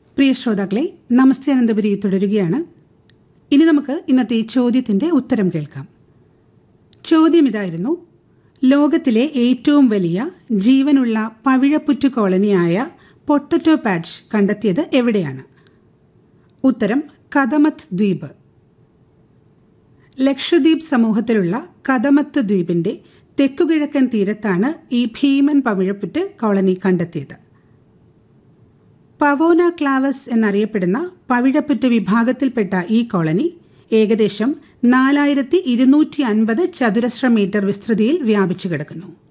പ്രിയ ശ്രോതാക്കളെ നമസ്തേ അനന്തപുരി തുടരുകയാണ് ഇനി നമുക്ക് ഇന്നത്തെ ഈ ചോദ്യത്തിന്റെ ഉത്തരം കേൾക്കാം ചോദ്യം ഇതായിരുന്നു ലോകത്തിലെ ഏറ്റവും വലിയ ജീവനുള്ള പവിഴപ്പുറ്റു കോളനിയായ പൊട്ടറ്റോ പാച്ച് കണ്ടെത്തിയത് എവിടെയാണ് ഉത്തരം കദമത്ത് ദ്വീപ് ലക്ഷദ്വീപ് സമൂഹത്തിലുള്ള കദമത്ത് ദ്വീപിന്റെ തെക്കുകിഴക്കൻ തീരത്താണ് ഈ ഭീമൻ പവിഴപ്പുറ്റ് കോളനി കണ്ടെത്തിയത് പവോന ക്ലാവസ് എന്നറിയപ്പെടുന്ന പവിഴപ്പുറ്റ് വിഭാഗത്തിൽപ്പെട്ട ഈ കോളനി ഏകദേശം നാലായിരത്തി ഇരുന്നൂറ്റി അൻപത് ചതുരശ്ര മീറ്റർ വിസ്തൃതിയിൽ വ്യാപിച്ചു കിടക്കുന്നു